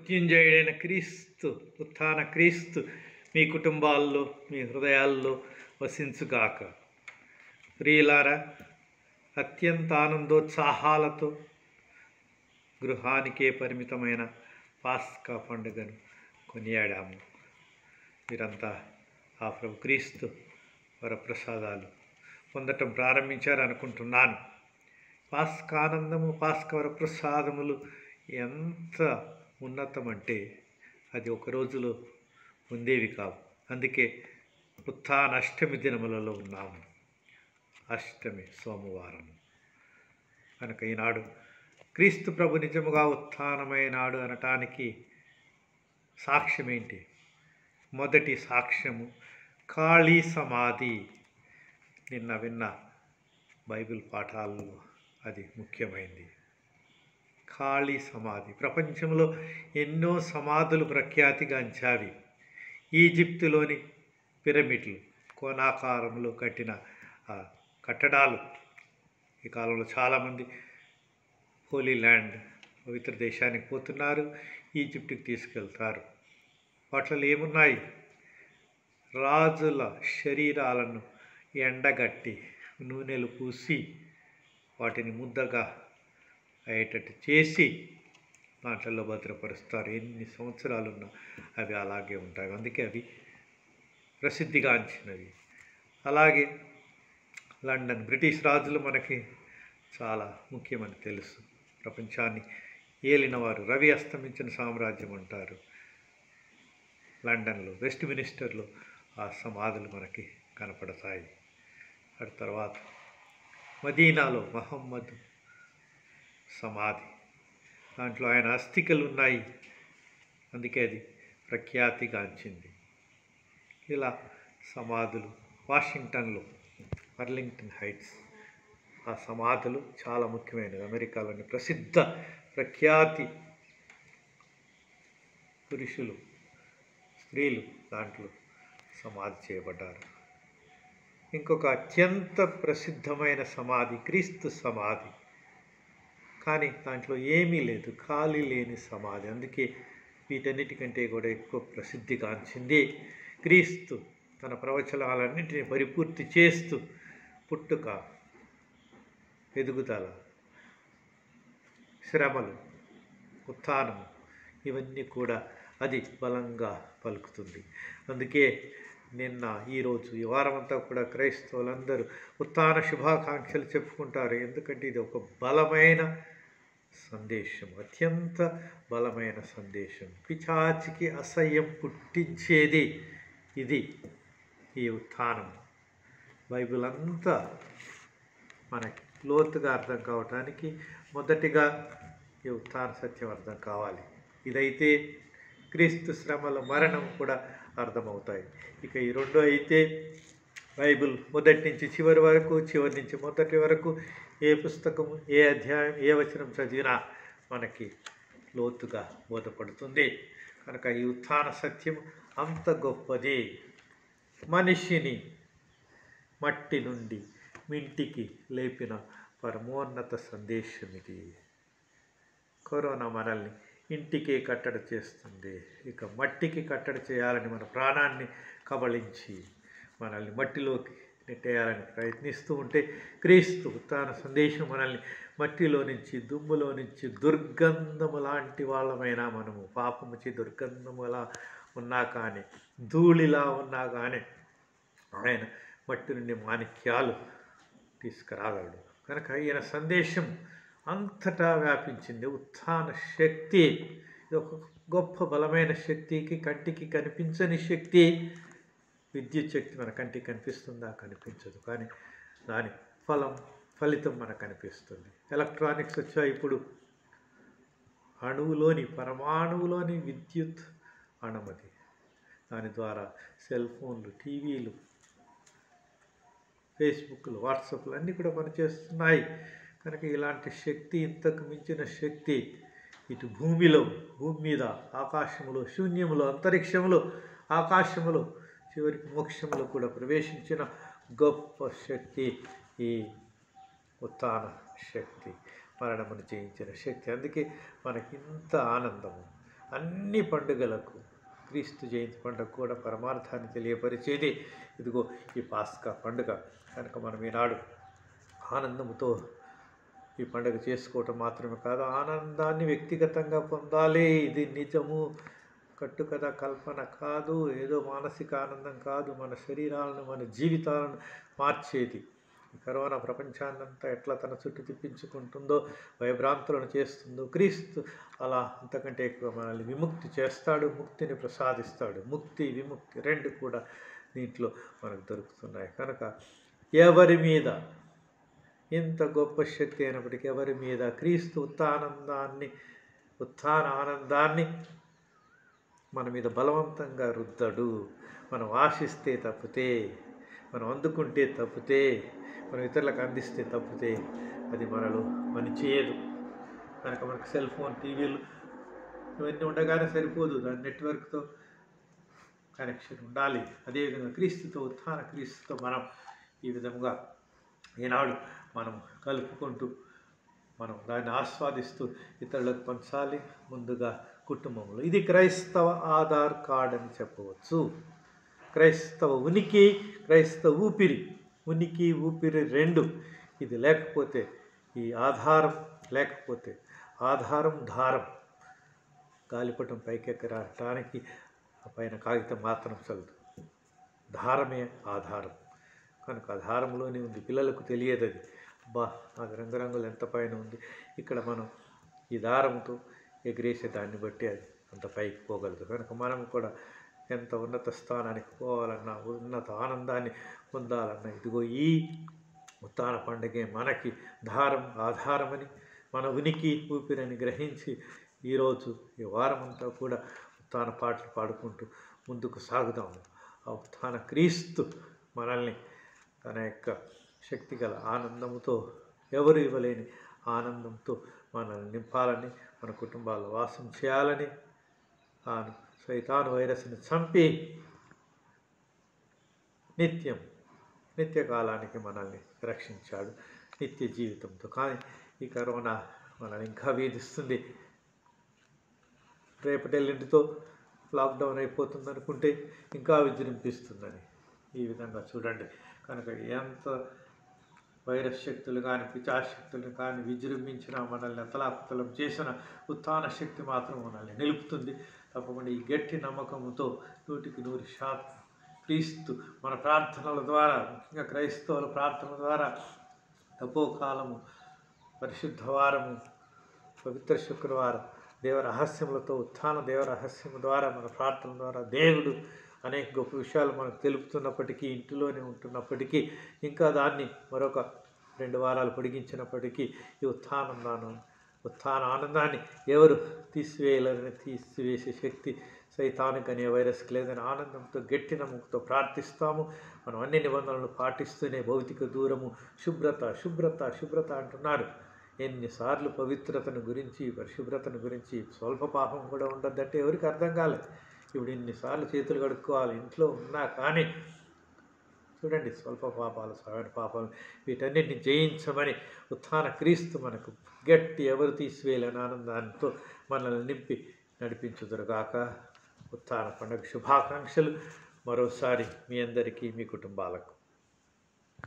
మృత్యుంజయుడైన క్రీస్తు ఉత్థాన క్రీస్తు మీ కుటుంబాల్లో మీ హృదయాల్లో వసించుగాక ప్రియులారా అత్యంత ఆనందోత్సాహాలతో గృహానికే పరిమితమైన పాస్కా పండుగను కొనియాడాము మీరంతా ఆ ప్రభు క్రీస్తు వరప్రసాదాలు పొందటం ప్రారంభించారనుకుంటున్నాను పాస్కానందము పాస్క వరప్రసాదములు ఎంత ఉన్నతమంటే అది ఒక రోజులో ఉండేవి కావు అందుకే ఉత్థాన అష్టమి దినములలో ఉన్నాము అష్టమి సోమవారం కనుక ఈనాడు క్రీస్తు ప్రభు నిజముగా ఉత్థానమైనాడు అనటానికి సాక్ష్యం ఏంటి మొదటి సాక్ష్యము ఖాళీ సమాధి నిన్న విన్న బైబిల్ పాఠాల్లో అది ముఖ్యమైంది ఖాళీ సమాధి ప్రపంచంలో ఎన్నో సమాధులు ప్రఖ్యాతిగాంచావి ఈజిప్తులోని పిరమిడ్లు కోనాకారంలో కట్టిన ఆ కట్టడాలు ఈ కాలంలో చాలామంది హోలీ ల్యాండ్ పవిత్ర దేశానికి పోతున్నారు ఈజిప్ట్కి తీసుకెళ్తారు వాటిలో ఏమున్నాయి రాజుల శరీరాలను ఎండగట్టి నూనెలు పూసి వాటిని ముద్దగా అయ్యేటట్టు చేసి దాంట్లో భద్రపరుస్తారు ఎన్ని సంవత్సరాలున్నా అవి అలాగే ఉంటాయి అందుకే అవి ప్రసిద్ధిగాంచినవి అలాగే లండన్ బ్రిటిష్ రాజులు మనకి చాలా ముఖ్యమని తెలుసు ప్రపంచాన్ని ఏలినవారు రవి అస్తమించిన సామ్రాజ్యం అంటారు లండన్లో వెస్ట్ మినిస్టర్లో ఆ సమాధులు మనకి కనపడతాయి ఆ తర్వాత మదీనాలో మహమ్మద్ సమాధి దాంట్లో ఆయన అస్థికలు ఉన్నాయి అందుకే అది ప్రఖ్యాతిగాంచింది ఇలా సమాధులు వాషింగ్టన్లో అర్లింగ్టన్ హైట్స్ ఆ సమాధులు చాలా ముఖ్యమైనవి అమెరికాలోని ప్రసిద్ధ ప్రఖ్యాతి పురుషులు స్త్రీలు దాంట్లో సమాధి చేయబడ్డారు ఇంకొక అత్యంత ప్రసిద్ధమైన సమాధి క్రీస్తు సమాధి కానీ దాంట్లో ఏమీ లేదు ఖాళీ లేని సమాధి అందుకే వీటన్నిటికంటే కూడా ఎక్కువ ప్రసిద్ధిగాంచింది క్రీస్తు తన ప్రవచనాలన్నింటినీ పరిపూర్తి చేస్తూ పుట్టుక ఎదుగుదల శ్రమలు ఉత్థానము ఇవన్నీ కూడా అది బలంగా పలుకుతుంది అందుకే నిన్న ఈరోజు ఈ వారం అంతా కూడా క్రైస్తవులందరూ ఉత్థాన శుభాకాంక్షలు చెప్పుకుంటారు ఎందుకంటే ఇది ఒక బలమైన సందేశం అత్యంత బలమైన సందేశం పిచాచికి అసహ్యం పుట్టించేది ఇది ఈ ఉత్థానం బైబిల్ అంతా మనకి లోతుగా అర్థం కావటానికి మొదటిగా ఈ ఉత్థాన సత్యం అర్థం కావాలి ఇదైతే క్రీస్తు శ్రమల మరణం కూడా అర్థమవుతాయి ఇక ఈ రెండో అయితే బైబిల్ మొదటి నుంచి చివరి వరకు చివరి నుంచి మొదటి వరకు ఏ పుస్తకం ఏ అధ్యాయం ఏ వచనం చదివినా మనకి లోతుగా బోధపడుతుంది కనుక ఈ ఉత్థాన సత్యం అంత గొప్పది మనిషిని మట్టి నుండి మింటికి లేపిన పరమోన్నత సందేశం ఇది కరోనా మనల్ని ఇంటికే కట్టడి చేస్తుంది ఇక మట్టికి కట్టడి చేయాలని మన ప్రాణాన్ని కబళించి మనల్ని మట్టిలోకి నెట్టేయాలని ప్రయత్నిస్తూ ఉంటే క్రీస్తు ఉత్తాన సందేశం మనల్ని మట్టిలో నుంచి దుమ్ములో నుంచి దుర్గంధము లాంటి వాళ్ళమైనా మనము పాపముచి దుర్గంధములా ఉన్నా కానీ ధూళిలా ఉన్నా కానీ ఆయన మట్టి నుండి మాణిక్యాలు తీసుకురాగలడు కనుక ఈయన సందేశం అంతటా వ్యాపించింది ఉత్థాన శక్తి ఇది ఒక గొప్ప బలమైన శక్తికి కంటికి కనిపించని శక్తి విద్యుత్ శక్తి మన కంటికి కనిపిస్తుందా కనిపించదు కానీ దాని ఫలం ఫలితం మనకు కనిపిస్తుంది ఎలక్ట్రానిక్స్ వచ్చాయి ఇప్పుడు అణువులోని పరమాణువులోని విద్యుత్ అణుమతి దాని ద్వారా సెల్ ఫోన్లు టీవీలు ఫేస్బుక్లు వాట్సాప్లు అన్నీ కూడా పనిచేస్తున్నాయి కనుక ఇలాంటి శక్తి ఇంతకు మించిన శక్తి ఇటు భూమిలో భూమి మీద ఆకాశములో శూన్యములో అంతరిక్షములో ఆకాశములో చివరికి మోక్షములో కూడా ప్రవేశించిన గొప్ప శక్తి ఈ ఉత్థాన శక్తి మరణమును జయించిన శక్తి అందుకే మనకి ఇంత ఆనందము అన్ని పండుగలకు క్రీస్తు జయంతి పండుగ కూడా పరమార్థాన్ని తెలియపరిచేది ఇదిగో ఈ పాస్కా పండుగ కనుక మనం ఈనాడు ఆనందముతో ఈ పండుగ చేసుకోవటం మాత్రమే కాదు ఆనందాన్ని వ్యక్తిగతంగా పొందాలి ఇది నిజము కట్టుకథ కల్పన కాదు ఏదో మానసిక ఆనందం కాదు మన శరీరాలను మన జీవితాలను మార్చేది ఈ కరోనా ప్రపంచాన్నంతా ఎట్లా తన చుట్టూ తిప్పించుకుంటుందో భయభ్రాంతులను చేస్తుందో క్రీస్తు అలా అంతకంటే ఎక్కువ మనల్ని విముక్తి చేస్తాడు ముక్తిని ప్రసాదిస్తాడు ముక్తి విముక్తి రెండు కూడా దీంట్లో మనకు దొరుకుతున్నాయి కనుక ఎవరి మీద ఇంత గొప్ప శక్తి అయినప్పటికీ ఎవరి మీద క్రీస్తు ఉత్తానందాన్ని ఉత్థాన ఆనందాన్ని మన మీద బలవంతంగా రుద్దడు మనం ఆశిస్తే తప్పితే మనం అందుకుంటే తప్పితే మనం ఇతరులకు అందిస్తే తప్పితే అది మనలో పని చేయదు కనుక మనకు సెల్ ఫోన్ టీవీలు ఇవన్నీ ఉండగానే సరిపోదు దాని నెట్వర్క్తో కనెక్షన్ ఉండాలి అదేవిధంగా క్రీస్తుతో ఉత్థాన క్రీస్తుతో మనం ఈ విధంగా ఈనాడు మనం కలుపుకుంటూ మనం దాన్ని ఆస్వాదిస్తూ ఇతరులకు పంచాలి ముందుగా కుటుంబంలో ఇది క్రైస్తవ ఆధార్ కార్డ్ అని చెప్పవచ్చు క్రైస్తవ ఉనికి క్రైస్తవ ఊపిరి ఉనికి ఊపిరి రెండు ఇది లేకపోతే ఈ ఆధారం లేకపోతే ఆధారం దారం గాలిపటం పైకెక్కరాటానికి ఆ పైన కాగితం మాత్రం చల్లదు దారమే ఆధారం కనుక ఆ దారంలోనే ఉంది పిల్లలకు తెలియదు అది బా అది రంగురంగులు ఎంత పైన ఉంది ఇక్కడ మనం ఈ దారంతో ఎగిరేసే దాన్ని బట్టి అది అంత పైకి పోగలదు కనుక మనం కూడా ఎంత ఉన్నత స్థానానికి పోవాలన్నా ఉన్నత ఆనందాన్ని పొందాలన్నా ఇదిగో ఈ ఉత్తాన పండుగే మనకి దారం ఆధారమని మన ఉనికి ఊపిరిని గ్రహించి ఈరోజు ఈ వారమంతా కూడా ఉత్తాన పాటలు పాడుకుంటూ ముందుకు సాగుదాము ఆ ఉత్తాన క్రీస్తు మనల్ని తన యొక్క శక్తిగల ఆనందంతో ఎవరు ఇవ్వలేని ఆనందంతో మనల్ని నింపాలని మన కుటుంబాల్లో వాసం చేయాలని తాను సైతాను వైరస్ని చంపి నిత్యం నిత్యకాలానికి మనల్ని రక్షించాడు నిత్య జీవితంతో కానీ ఈ కరోనా మనల్ని ఇంకా వేధిస్తుంది రేపటి ఎల్లుండితో లాక్డౌన్ అయిపోతుంది అనుకుంటే ఇంకా విజృంభిస్తుందని ఈ విధంగా చూడండి కనుక ఎంత వైరస్ శక్తులు కానీ పిచాశక్తులు కానీ విజృంభించిన మనల్ని అతలాకుతలం చేసిన ఉత్థాన శక్తి మాత్రం మనల్ని నిలుపుతుంది తప్పకుండా ఈ గట్టి నమ్మకంతో నూటికి నూరు శాతం క్రీస్తు మన ప్రార్థనల ద్వారా ముఖ్యంగా క్రైస్తవుల ప్రార్థనల ద్వారా తపోకాలము పరిశుద్ధ వారము పవిత్ర శుక్రవారం దేవ రహస్యములతో ఉత్థాన దేవ రహస్యం ద్వారా మన ప్రార్థన ద్వారా దేవుడు అనేక గొప్ప విషయాలు మనకు తెలుపుతున్నప్పటికీ ఇంటిలోనే ఉంటున్నప్పటికీ ఇంకా దాన్ని మరొక రెండు వారాలు పొడిగించినప్పటికీ ఈ ఉత్థానందాను ఉత్థాన ఆనందాన్ని ఎవరు తీసివేయలేరని తీసివేసే శక్తి సైతానికి అనే వైరస్కి లేదని ఆనందంతో గట్టి నమ్మకంతో ప్రార్థిస్తాము మనం అన్ని నిబంధనలు పాటిస్తూనే భౌతిక దూరము శుభ్రత శుభ్రత శుభ్రత అంటున్నాడు ఎన్నిసార్లు పవిత్రతను గురించి పరిశుభ్రతను గురించి స్వల్ప పాపం కూడా ఉండద్దంటే ఎవరికి అర్థం కాలేదు ఇప్పుడు ఇన్నిసార్లు చేతులు కడుక్కోవాలి ఇంట్లో ఉన్నా కానీ చూడండి స్వల్ప పాపాలు సగటు పాపాలు వీటన్నిటిని జయించమని ఉత్థాన క్రీస్తు మనకు గట్టి ఎవరు తీసివేయలేని ఆనందాంతో మనల్ని నింపి నడిపించుదురుగాక ఉత్థాన పండుగ శుభాకాంక్షలు మరోసారి మీ అందరికీ మీ కుటుంబాలకు